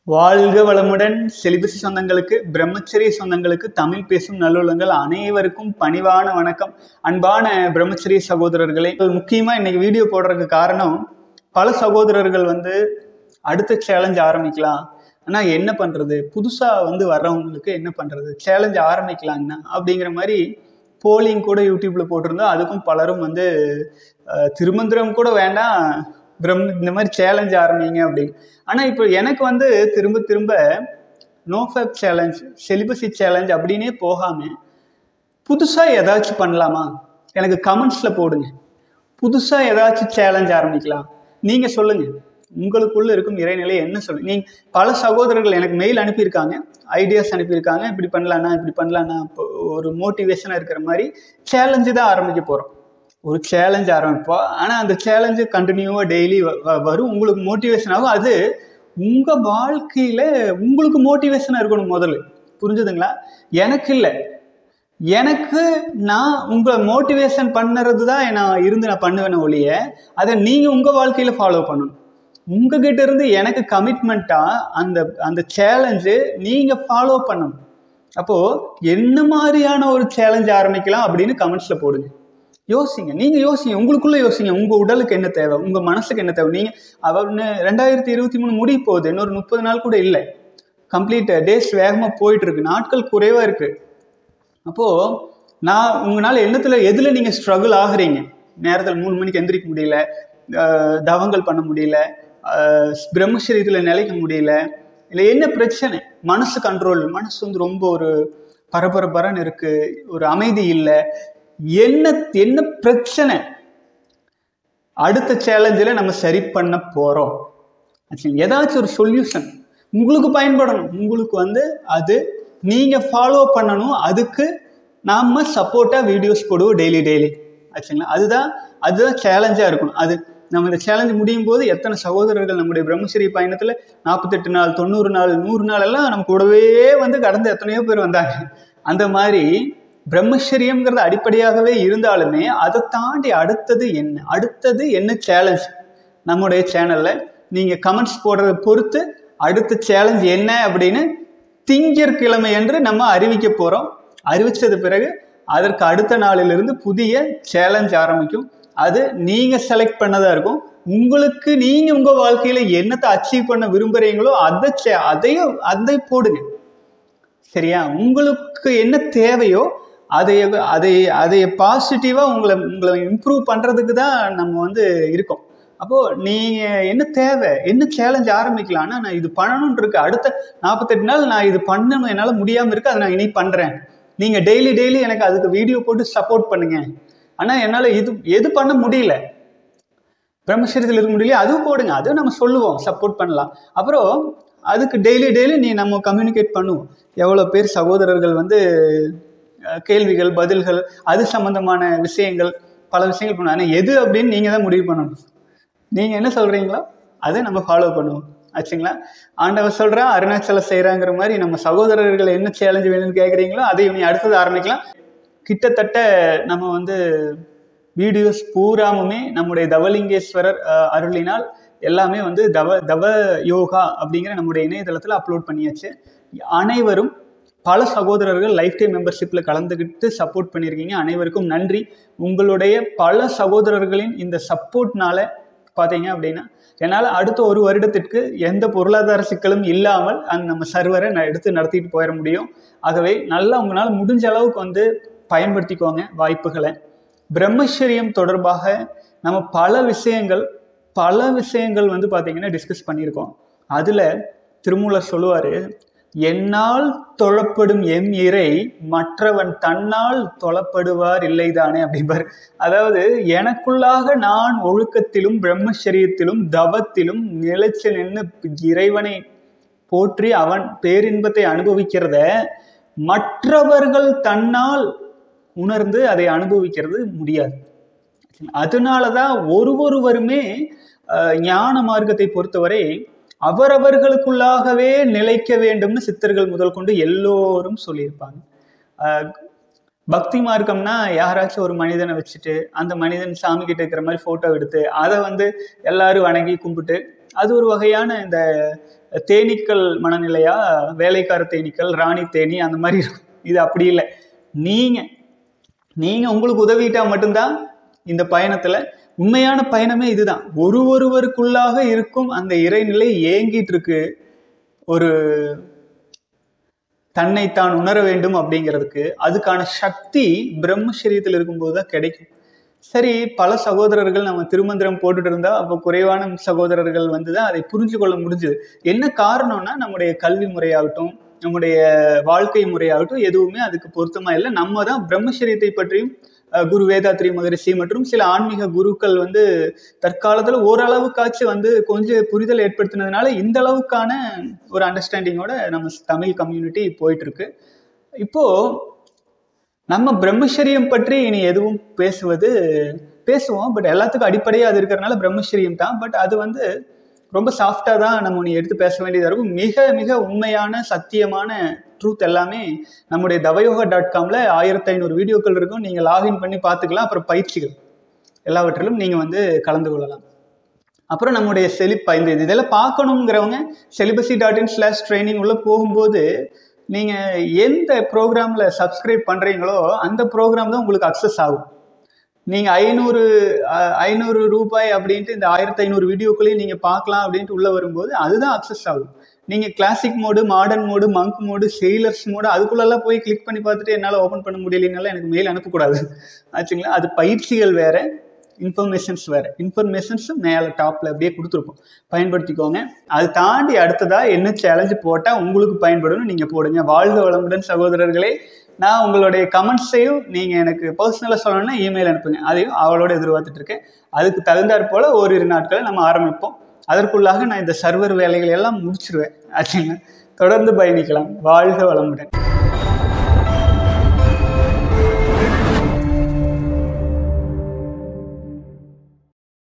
வாழ்க வளமுடன் செலிபசி சொந்தங்களுக்கு பிரம்மச்சரிய சொந்தங்களுக்கு தமிழ் பேசும் நல்லுள்ளங்கள் அனைவருக்கும் பணிவான வணக்கம் அன்பான பிரம்மச்சரிய சகோதரர்களே முக்கியமாக இன்னைக்கு வீடியோ போடுறதுக்கு காரணம் பல சகோதரர்கள் வந்து அடுத்த சேலஞ்ச் ஆரம்பிக்கலாம் ஆனால் என்ன பண்ணுறது புதுசாக வந்து வர்றவங்களுக்கு என்ன பண்ணுறது சேலஞ்ச் ஆரம்பிக்கலாங்கண்ணா அப்படிங்கிற மாதிரி போலிங் கூட யூடியூப்பில் போட்டிருந்தோம் அதுக்கும் பலரும் வந்து அஹ், திருமந்திரம் கூட வேண்டாம் பிரம் இந்த மாதிரி சேலஞ்ச் ஆரம்பிங்க அப்படின்னு ஆனால் இப்போ எனக்கு வந்து திரும்ப திரும்ப no fap challenge celibacy challenge அப்படின்னே போகாமல் புதுசாக ஏதாச்சும் பண்ணலாமா எனக்கு கமெண்ட்ஸில் போடுங்க புதுசாக ஏதாச்சும் சேலஞ்ச் ஆரம்பிக்கலாம் நீங்கள் சொல்லுங்கள் உங்களுக்குள்ள இருக்கும் இறைநிலை என்ன சொல்லு நீங்கள் பல சகோதரர்கள் எனக்கு மெயில் அனுப்பியிருக்காங்க ஐடியாஸ் அனுப்பியிருக்காங்க இப்படி பண்ணலான்னா இப்படி பண்ணலான்னா இப்போ ஒரு மோட்டிவேஷனாக இருக்கிற மாதிரி சேலஞ்சு தான் ஆரம்பிக்க போகிறோம் ஒரு சேலஞ்ச் ஆரம்பிப்போம் ஆனால் அந்த சேலஞ்சு கண்டினியூவாக டெய்லி வரும் உங்களுக்கு மோட்டிவேஷன் ஆகும் அது உங்கள் வாழ்க்கையில் உங்களுக்கு மோட்டிவேஷனாக இருக்கணும் முதல்ல புரிஞ்சுதுங்களா எனக்கு இல்லை எனக்கு நான் உங்களை மோட்டிவேஷன் பண்ணுறது தான் நான் இருந்து நான் பண்ணுவேன் ஒழிய அதை நீங்கள் உங்கள் வாழ்க்கையில் ஃபாலோ பண்ணணும் உங்ககிட்ட இருந்து எனக்கு கமிட்மெண்ட்டாக அந்த அந்த சேலஞ்சு நீங்கள் ஃபாலோ பண்ணணும் அப்போது என்ன மாதிரியான ஒரு சேலஞ்ச் ஆரம்பிக்கலாம் அப்படின்னு கமெண்ட்ஸில் போடுங்க யோசிங்க நீங்கள் யோசிங்க உங்களுக்குள்ளே யோசிங்க உங்கள் உடலுக்கு என்ன தேவை உங்கள் மனசுக்கு என்ன தேவை நீங்கள் அவர்னு ரெண்டாயிரத்தி இருபத்தி மூணு முடிய போகுது இன்னொரு முப்பது நாள் கூட இல்லை கம்ப்ளீட் டேஸ் வேகமாக போயிட்டு இருக்கு நாட்கள் குறைவாக இருக்குது அப்போது நான் உங்களால் எண்ணத்தில் எதில் நீங்கள் ஸ்ட்ரகிள் ஆகுறீங்க நேரத்தில் மூணு மணிக்கு எந்திரிக்க முடியல அஹ் தவங்கள் பண்ண முடியல அஹ் பிரம்மசரீரத்தில் நிலைக்க முடியல இல்லை என்ன பிரச்சனை மனசு கண்ட்ரோல் மனசு வந்து ரொம்ப ஒரு பரபரப்பரன்னு இருக்கு ஒரு அமைதி இல்லை என்ன என்ன பிரச்சனை அடுத்த சேலஞ்சில் நம்ம சரி பண்ண போகிறோம் ஏதாச்சும் ஒரு சொல்யூஷன் உங்களுக்கு பயன்படணும் உங்களுக்கு வந்து அது நீங்கள் ஃபாலோ பண்ணணும் அதுக்கு நாம் சப்போர்ட்டாக வீடியோஸ் போடுவோம் டெய்லி டெய்லி ஆச்சுங்களா அதுதான் அதுதான் சேலஞ்சாக இருக்கணும் அது நம்ம இந்த சேலஞ்ச் முடியும் போது எத்தனை சகோதரர்கள் நம்முடைய பிரம்மச்சரிய பயணத்தில் நாற்பத்தெட்டு நாள் தொண்ணூறு நாள் நூறு நாள் எல்லாம் நம்ம கூடவே வந்து கடந்து எத்தனையோ பேர் வந்தாங்க அந்த மாதிரி பிரம்மச்சரியம்ங்கிறது அடிப்படையாகவே இருந்தாலுமே அதை தாண்டி அடுத்தது என்ன அடுத்தது என்ன சேலஞ்ச் நம்முடைய சேனலில் நீங்கள் கமெண்ட்ஸ் போடுறத பொறுத்து அடுத்த சேலஞ்ச் என்ன அப்படின்னு திங்கட்கிழமை என்று நம்ம அறிவிக்க போகிறோம் அறிவிச்சது பிறகு அதற்கு அடுத்த நாளிலிருந்து புதிய சேலஞ்ச் ஆரம்பிக்கும் அது நீங்கள் செலக்ட் பண்ணதாக இருக்கும் உங்களுக்கு நீங்கள் உங்கள் வாழ்க்கையில் என்னத்தை அச்சீவ் பண்ண விரும்புகிறீங்களோ அதை சே- அதையும் அதை போடுங்க சரியா உங்களுக்கு என்ன தேவையோ அதை அதை அதை பாசிட்டிவாக உங்களை உங்களை இம்ப்ரூவ் பண்ணுறதுக்கு தான் நம்ம வந்து இருக்கோம் அப்போது நீங்கள் என்ன தேவை என்ன சேலஞ்ச் ஆரம்பிக்கலாம்னா நான் இது பண்ணணும்னு இருக்கு அடுத்த நாற்பத்தெட்டு நாள் நான் இது பண்ணணும் என்னால் முடியாமல் இருக்கு அதை நான் இனி பண்ணுறேன் நீங்கள் டெய்லி டெய்லி எனக்கு அதுக்கு வீடியோ போட்டு சப்போர்ட் பண்ணுங்க ஆனால் என்னால் இது எது பண்ண முடியல பிரம்மச்சரியத்தில் இருக்க முடியல அதுவும் போடுங்க அதுவும் நம்ம சொல்லுவோம் சப்போர்ட் பண்ணலாம் அப்புறம் அதுக்கு டெய்லி டெய்லி நீ நம்ம கம்யூனிகேட் பண்ணுவோம் எவ்வளோ பேர் சகோதரர்கள் வந்து அஹ், கேள்விகள் பதில்கள் அது சம்பந்தமான விஷயங்கள் பல விஷயங்கள் பண்ணுவோம் ஆனால் எது அப்படின்னு நீங்கள் தான் முடிவு பண்ணணும் நீங்கள் என்ன சொல்கிறீங்களோ அதை நம்ம ஃபாலோ பண்ணுவோம் ஆச்சுங்களா ஆண்டவர் சொல்கிறா அருணாச்சலம் செய்கிறாங்கிற மாதிரி நம்ம சகோதரர்கள் என்ன சேலஞ்சு வேணும்னு கேட்குறீங்களோ அதை நீ அடுத்தது ஆரம்பிக்கலாம் கிட்டத்தட்ட நம்ம வந்து வீடியோஸ் பூராமுமே நம்முடைய தவலிங்கேஸ்வரர் அஹ், அருளினால் எல்லாமே வந்து தவ தவ யோகா அப்படிங்கிற நம்முடைய இணையதளத்தில் அப்லோட் பண்ணியாச்சு அனைவரும் பல சகோதரர்கள் லைஃப் டைம் மெம்பர்ஷிப்பில் கலந்துக்கிட்டு சப்போர்ட் பண்ணியிருக்கீங்க அனைவருக்கும் நன்றி உங்களுடைய பல சகோதரர்களின் இந்த சப்போர்ட்னால பார்த்தீங்க அப்படின்னா என்னால் அடுத்த ஒரு வருடத்திற்கு எந்த பொருளாதார சிக்கலும் இல்லாமல் அந்த நம்ம சர்வரை நான் எடுத்து நடத்திட்டு போயிட முடியும் ஆகவே நல்லா உங்களால் முடிஞ்ச அளவுக்கு வந்து பயன்படுத்திக்கோங்க வாய்ப்புகளை பிரம்மச்சரியம் தொடர்பாக நம்ம பல விஷயங்கள் பல விஷயங்கள் வந்து பார்த்தீங்கன்னா டிஸ்கஸ் பண்ணியிருக்கோம் அதில் திருமூலர் சொல்லுவார் என்னால் தொழப்படும் எம் இறை மற்றவன் தன்னால் தொழப்படுவார் இல்லைதானே அப்படிம்பார் அதாவது எனக்குள்ளாக நான் ஒழுக்கத்திலும் பிரம்மச்சரியத்திலும் தவத்திலும் நிலைச்சு நின்று இறைவனை போற்றி அவன் பேரின்பத்தை அனுபவிக்கிறத மற்றவர்கள் தன்னால் உணர்ந்து அதை அனுபவிக்கிறது முடியாது அதனால தான் ஒரு ஒருவருமே அஹ், ஞான மார்க்கத்தை பொறுத்தவரை அவரவர்களுக்குள்ளாகவே நிலைக்க வேண்டும்னு சித்தர்கள் முதல் கொண்டு எல்லோரும் சொல்லியிருப்பாங்க அஹ், பக்தி மார்க்கம்னா யாராச்சும் ஒரு மனிதனை வச்சுட்டு அந்த மனிதன் சாமி கிட்ட இருக்கிற மாதிரி ஃபோட்டோ எடுத்து அதை வந்து எல்லாரும் வணங்கி கும்பிட்டு அது ஒரு வகையான இந்த தேனீக்கள் மனநிலையா வேலைக்கார தேனீக்கள் ராணி தேனி அந்த மாதிரி இருக்கும் இது அப்படி இல்லை நீங்கள் நீங்கள் உங்களுக்கு உதவிட்டா மட்டும்தான் இந்த பயணத்தில் உண்மையான பயணமே இதுதான் ஒரு ஒருவருக்குள்ளாக இருக்கும் அந்த இறைநிலை ஏங்கிட்டு இருக்கு ஒரு தன்னைத்தான் உணர வேண்டும் அப்படிங்கிறதுக்கு அதுக்கான சக்தி பிரம்மசரீரத்தில் இருக்கும்போது தான் கிடைக்கும் சரி பல சகோதரர்கள் நம்ம திருமந்திரம் போட்டுட்டு இருந்தா அப்போ குறைவான சகோதரர்கள் வந்து தான் அதை புரிஞ்சு கொள்ள முடிஞ்சுது என்ன காரணம்னா நம்முடைய கல்வி முறையாகட்டும் நம்முடைய வாழ்க்கை முறையாகட்டும் எதுவுமே அதுக்கு பொருத்தமா இல்லை நம்ம தான் பிரம்மசரீரத்தை பற்றியும் அஹ், குரு வேதாத்ரி மகரிஷி மற்றும் சில ஆன்மீக குருக்கள் வந்து தற்காலத்தில் ஓரளவுக்காச்சும் வந்து கொஞ்சம் புரிதல் ஏற்படுத்தினதுனால இந்த அளவுக்கான ஒரு அண்டர்ஸ்டாண்டிங்கோட நம்ம தமிழ் கம்யூனிட்டி போயிட்டு இருக்கு இப்போ நம்ம பிரம்மச்சரியம் பற்றி இனி எதுவும் பேசுவது பேசுவோம் பட் எல்லாத்துக்கும் அடிப்படையாக அது இருக்கிறனால பிரம்மச்சரியம் தான் பட் அது வந்து ரொம்ப சாஃப்டாக தான் நம்ம நீ எடுத்து பேச வேண்டியதாக இருக்கும் மிக மிக உண்மையான சத்தியமான ட்ரூத் எல்லாமே நம்முடைய தவயோகா டாட் காமில் ஆயிரத்தி ஐநூறு வீடியோக்கள் இருக்கும் நீங்கள் லாகின் பண்ணி பார்த்துக்கலாம் அப்புறம் பயிற்சிகள் எல்லாவற்றிலும் நீங்கள் வந்து கலந்து கொள்ளலாம் அப்புறம் நம்முடைய செலிப் இந்த இது இதெல்லாம் பார்க்கணுங்கிறவங்க celibacy dot in slash training உள்ள போகும்போது நீங்கள் எந்த ப்ரோக்ராமில் சப்ஸ்கிரைப் பண்ணுறீங்களோ அந்த ப்ரோக்ராம் தான் உங்களுக்கு அக்சஸ் ஆகும் நீங்கள் ஐநூறு அஹ், ஐநூறு ரூபாய் அப்படின்ட்டு இந்த ஆயிரத்தி ஐநூறு வீடியோக்களையும் நீங்கள் பார்க்கலாம் அப்படின்ட்டு உள்ளே வரும்போது அதுதான் அக்சஸ் ஆகும் நீங்கள் classic mode modern mode monk mode sailors mode அதுக்குள்ளெல்லாம் போய் கிளிக் பண்ணி பார்த்துட்டு என்னால் ஓப்பன் பண்ண முடியலைனால எனக்கு மெயில் அனுப்பக்கூடாது ஆச்சுங்களா அது பயிற்சிகள் வேற இன்ஃபர்மேஷன்ஸ் வேறு இன்ஃபர்மேஷன்ஸ் மேலே டாப்பில் அப்படியே கொடுத்துருப்போம் பயன்படுத்திக்கோங்க அது தாண்டி அடுத்ததாக என்ன சேலஞ்சு போட்டால் உங்களுக்கு பயன்படும்னு நீங்கள் போடுங்க வாழ்க வளமுடன் சகோதரர்களே நான் உங்களுடைய கமெண்ட்ஸையும் நீங்கள் எனக்கு பர்சனலாக சொல்லணும்னா இமெயில் அனுப்புங்க அதையும் அவளோட எதிர்பார்த்துட்டு இருக்கேன் அதுக்கு தகுந்தாற் போல் ஓரிரு நாட்களை நம்ம ஆரம்பிப்போம் அதற்குள்ளாக நான் இந்த சர்வர் வேலைகளை எல்லாம் முடிச்சிருவேன் ஆச்சுங்க தொடர்ந்து பயணிக்கலாம் வாழ்க வளமுடன்